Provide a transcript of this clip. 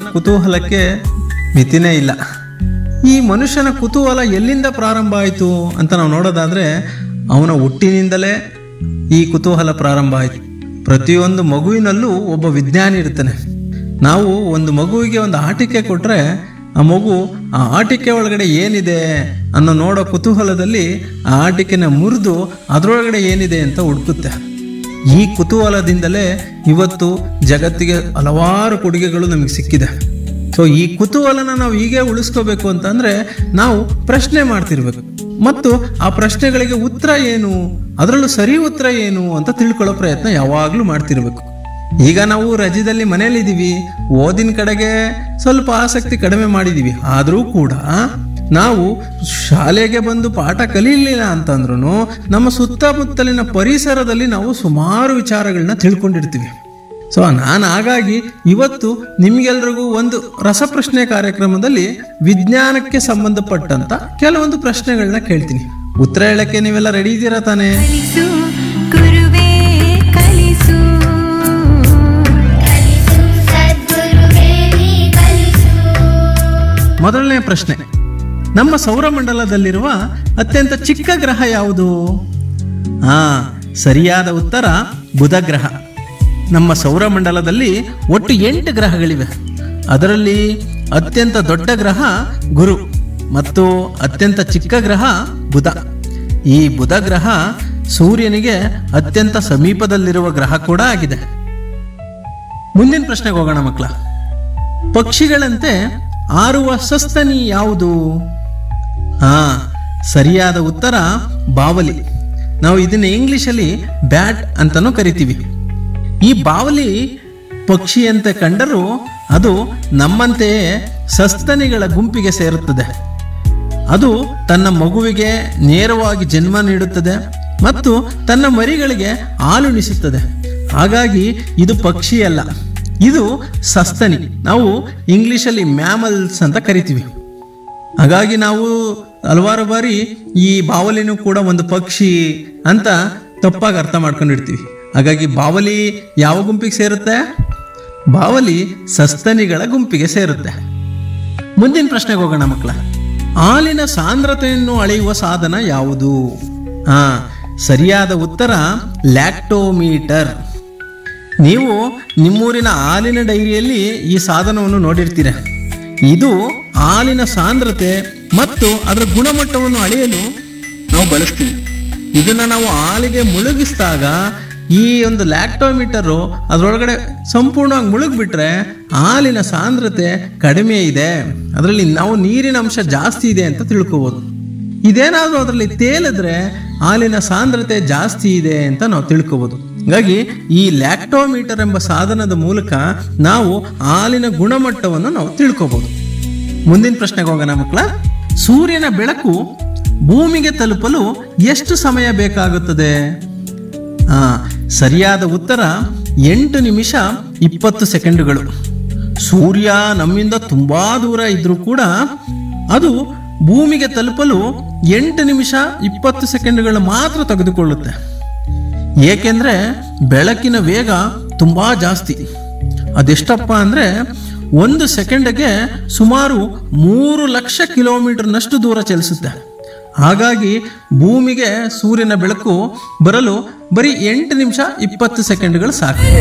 ಕುತೂಹಲಕ್ಕೆ ಮಿತಿನೇ ಇಲ್ಲ ಈ ಮನುಷ್ಯನ ಕುತೂಹಲ ಎಲ್ಲಿಂದ ಪ್ರಾರಂಭ ಆಯಿತು ಅಂತ ನಾವು ನೋಡೋದಾದ್ರೆ ಅವನ ಹುಟ್ಟಿನಿಂದಲೇ ಈ ಕುತೂಹಲ ಪ್ರಾರಂಭ ಆಯಿತು ಪ್ರತಿಯೊಂದು ಮಗುವಿನಲ್ಲೂ ಒಬ್ಬ ವಿಜ್ಞಾನಿ ಇರ್ತಾನೆ ನಾವು ಒಂದು ಮಗುವಿಗೆ ಒಂದು ಆಟಿಕೆ ಕೊಟ್ಟರೆ ಆ ಮಗು ಆ ಆಟಿಕೆ ಒಳಗಡೆ ಏನಿದೆ ಅನ್ನೋ ನೋಡೋ ಕುತೂಹಲದಲ್ಲಿ ಆ ಆಟಿಕೆನ ಮುರಿದು ಅದರೊಳಗಡೆ ಏನಿದೆ ಅಂತ ಹುಡುಕುತ್ತೆ ಈ ಕುತೂಹಲದಿಂದಲೇ ಇವತ್ತು ಜಗತ್ತಿಗೆ ಹಲವಾರು ಕೊಡುಗೆಗಳು ನಮಗೆ ಸಿಕ್ಕಿದೆ ಸೊ ಈ ಕುತೂಹಲನ ನಾವು ಹೀಗೆ ಉಳಿಸ್ಕೋಬೇಕು ಅಂತಂದ್ರೆ ನಾವು ಪ್ರಶ್ನೆ ಮಾಡ್ತಿರ್ಬೇಕು ಮತ್ತು ಆ ಪ್ರಶ್ನೆಗಳಿಗೆ ಉತ್ತರ ಏನು ಅದರಲ್ಲೂ ಸರಿ ಉತ್ತರ ಏನು ಅಂತ ತಿಳ್ಕೊಳ್ಳೋ ಪ್ರಯತ್ನ ಯಾವಾಗಲೂ ಮಾಡ್ತಿರ್ಬೇಕು ಈಗ ನಾವು ರಜದಲ್ಲಿ ಮನೇಲಿದ್ದೀವಿ ಓದಿನ ಕಡೆಗೆ ಸ್ವಲ್ಪ ಆಸಕ್ತಿ ಕಡಿಮೆ ಮಾಡಿದ್ದೀವಿ ಆದರೂ ಕೂಡ ನಾವು ಶಾಲೆಗೆ ಬಂದು ಪಾಠ ಕಲೀಲಿಲ್ಲ ಅಂತಂದ್ರೂ ನಮ್ಮ ಸುತ್ತಮುತ್ತಲಿನ ಪರಿಸರದಲ್ಲಿ ನಾವು ಸುಮಾರು ವಿಚಾರಗಳನ್ನ ತಿಳ್ಕೊಂಡಿರ್ತೀವಿ ಸೊ ನಾನು ಹಾಗಾಗಿ ಇವತ್ತು ನಿಮ್ಗೆಲ್ರಿಗೂ ಒಂದು ರಸಪ್ರಶ್ನೆ ಕಾರ್ಯಕ್ರಮದಲ್ಲಿ ವಿಜ್ಞಾನಕ್ಕೆ ಸಂಬಂಧಪಟ್ಟಂತ ಕೆಲವೊಂದು ಪ್ರಶ್ನೆಗಳನ್ನ ಕೇಳ್ತೀನಿ ಉತ್ತರ ಹೇಳಕ್ಕೆ ನೀವೆಲ್ಲ ರೆಡಿ ಇದ್ದೀರಾ ತಾನೇ ಕಲಿಸು ಗುರುವೇ ಕಲಿಸು ಕಲಿಸು ಸದ್ಗುರುವೇ ನೀ ಕಲಿಸು ಮೊದಲನೇ ಪ್ರಶ್ನೆ ನಮ್ಮ ಸೌರಮಂಡಲದಲ್ಲಿರುವ ಅತ್ಯಂತ ಚಿಕ್ಕ ಗ್ರಹ ಯಾವುದು ಹಾ ಸರಿಯಾದ ಉತ್ತರ ಬುಧ ಗ್ರಹ ನಮ್ಮ ಸೌರಮಂಡಲದಲ್ಲಿ ಒಟ್ಟು ಎಂಟು ಗ್ರಹಗಳಿವೆ ಅದರಲ್ಲಿ ಅತ್ಯಂತ ದೊಡ್ಡ ಗ್ರಹ ಗುರು ಮತ್ತು ಅತ್ಯಂತ ಚಿಕ್ಕ ಗ್ರಹ ಬುಧ ಈ ಬುಧ ಗ್ರಹ ಸೂರ್ಯನಿಗೆ ಅತ್ಯಂತ ಸಮೀಪದಲ್ಲಿರುವ ಗ್ರಹ ಕೂಡ ಆಗಿದೆ ಮುಂದಿನ ಪ್ರಶ್ನೆಗೆ ಹೋಗೋಣ ಮಕ್ಕಳ ಪಕ್ಷಿಗಳಂತೆ ಆರುವ ಸಸ್ತನಿ ಯಾವುದು ಹಾ ಸರಿಯಾದ ಉತ್ತರ ಬಾವಲಿ ನಾವು ಇದನ್ನ ಇಂಗ್ಲಿಷಲ್ಲಿ ಬ್ಯಾಟ್ ಅಂತಾನೂ ಕರಿತೀವಿ ಈ ಬಾವಲಿ ಪಕ್ಷಿಯಂತೆ ಕಂಡರೂ ಅದು ನಮ್ಮಂತೆಯೇ ಸಸ್ತನಿಗಳ ಗುಂಪಿಗೆ ಸೇರುತ್ತದೆ ಅದು ತನ್ನ ಮಗುವಿಗೆ ನೇರವಾಗಿ ಜನ್ಮ ನೀಡುತ್ತದೆ ಮತ್ತು ತನ್ನ ಮರಿಗಳಿಗೆ ಹಾಲುಣಿಸುತ್ತದೆ ಹಾಗಾಗಿ ಇದು ಪಕ್ಷಿಯಲ್ಲ ಇದು ಸಸ್ತನಿ ನಾವು ಇಂಗ್ಲಿಷಲ್ಲಿ ಮ್ಯಾಮಲ್ಸ್ ಅಂತ ಕರಿತೀವಿ ಹಾಗಾಗಿ ನಾವು ಹಲವಾರು ಬಾರಿ ಈ ಬಾವಲಿನೂ ಕೂಡ ಒಂದು ಪಕ್ಷಿ ಅಂತ ತಪ್ಪಾಗಿ ಅರ್ಥ ಮಾಡ್ಕೊಂಡಿರ್ತೀವಿ ಹಾಗಾಗಿ ಬಾವಲಿ ಯಾವ ಗುಂಪಿಗೆ ಸೇರುತ್ತೆ ಬಾವಲಿ ಸಸ್ತನಿಗಳ ಗುಂಪಿಗೆ ಸೇರುತ್ತೆ ಮುಂದಿನ ಪ್ರಶ್ನೆಗೆ ಹೋಗೋಣ ಮಕ್ಕಳ ಹಾಲಿನ ಸಾಂದ್ರತೆಯನ್ನು ಅಳೆಯುವ ಸಾಧನ ಯಾವುದು ಹಾ ಸರಿಯಾದ ಉತ್ತರ ಲ್ಯಾಕ್ಟೋಮೀಟರ್ ನೀವು ನಿಮ್ಮೂರಿನ ಹಾಲಿನ ಡೈರಿಯಲ್ಲಿ ಈ ಸಾಧನವನ್ನು ನೋಡಿರ್ತೀರ ಇದು ಹಾಲಿನ ಸಾಂದ್ರತೆ ಮತ್ತು ಅದರ ಗುಣಮಟ್ಟವನ್ನು ಅಳೆಯಲು ನಾವು ಬಳಸ್ತೀವಿ ಇದನ್ನ ನಾವು ಹಾಲಿಗೆ ಮುಳುಗಿಸಿದಾಗ ಈ ಒಂದು ಲ್ಯಾಕ್ಟೋಮೀಟರು ಅದರೊಳಗಡೆ ಸಂಪೂರ್ಣವಾಗಿ ಮುಳುಗ್ಬಿಟ್ರೆ ಹಾಲಿನ ಸಾಂದ್ರತೆ ಕಡಿಮೆ ಇದೆ ಅದರಲ್ಲಿ ನಾವು ನೀರಿನ ಅಂಶ ಜಾಸ್ತಿ ಇದೆ ಅಂತ ತಿಳ್ಕೋಬೋದು ಇದೇನಾದರೂ ಅದರಲ್ಲಿ ತೇಲಿದ್ರೆ ಹಾಲಿನ ಸಾಂದ್ರತೆ ಜಾಸ್ತಿ ಇದೆ ಅಂತ ನಾವು ತಿಳ್ಕೋಬೋದು ಹಾಗಾಗಿ ಈ ಲ್ಯಾಕ್ಟೋಮೀಟರ್ ಎಂಬ ಸಾಧನದ ಮೂಲಕ ನಾವು ಹಾಲಿನ ಗುಣಮಟ್ಟವನ್ನು ನಾವು ತಿಳ್ಕೋಬಹುದು ಮುಂದಿನ ಪ್ರಶ್ನೆಗೆ ಹೋಗೋಣ ಮಕ್ಕಳ ಸೂರ್ಯನ ಬೆಳಕು ಭೂಮಿಗೆ ತಲುಪಲು ಎಷ್ಟು ಸಮಯ ಬೇಕಾಗುತ್ತದೆ ಆ, ಸರಿಯಾದ ಉತ್ತರ ಎಂಟು ನಿಮಿಷ ಇಪ್ಪತ್ತು ಸೆಕೆಂಡುಗಳು ಸೂರ್ಯ ನಮ್ಮಿಂದ ತುಂಬಾ ದೂರ ಇದ್ರೂ ಕೂಡ ಅದು ಭೂಮಿಗೆ ತಲುಪಲು ಎಂಟು ನಿಮಿಷ ಇಪ್ಪತ್ತು ಸೆಕೆಂಡುಗಳು ಮಾತ್ರ ತೆಗೆದುಕೊಳ್ಳುತ್ತೆ ಏಕೆಂದ್ರೆ ಬೆಳಕಿನ ವೇಗ ತುಂಬಾ ಜಾಸ್ತಿ ಅದೆಷ್ಟಪ್ಪ ಅಂದ್ರೆ ಒಂದು ಸೆಕೆಂಡ್ಗೆ ಸುಮಾರು ಮೂರು ಲಕ್ಷ ಕಿಲೋಮೀಟರ್ನಷ್ಟು ದೂರ ಚಲಿಸುತ್ತೆ ಹಾಗಾಗಿ ಭೂಮಿಗೆ ಸೂರ್ಯನ ಬೆಳಕು ಬರಲು ಬರೀ ಎಂಟು ನಿಮಿಷ ಇಪ್ಪತ್ತು ಸೆಕೆಂಡ್ಗಳು ಸಾಕು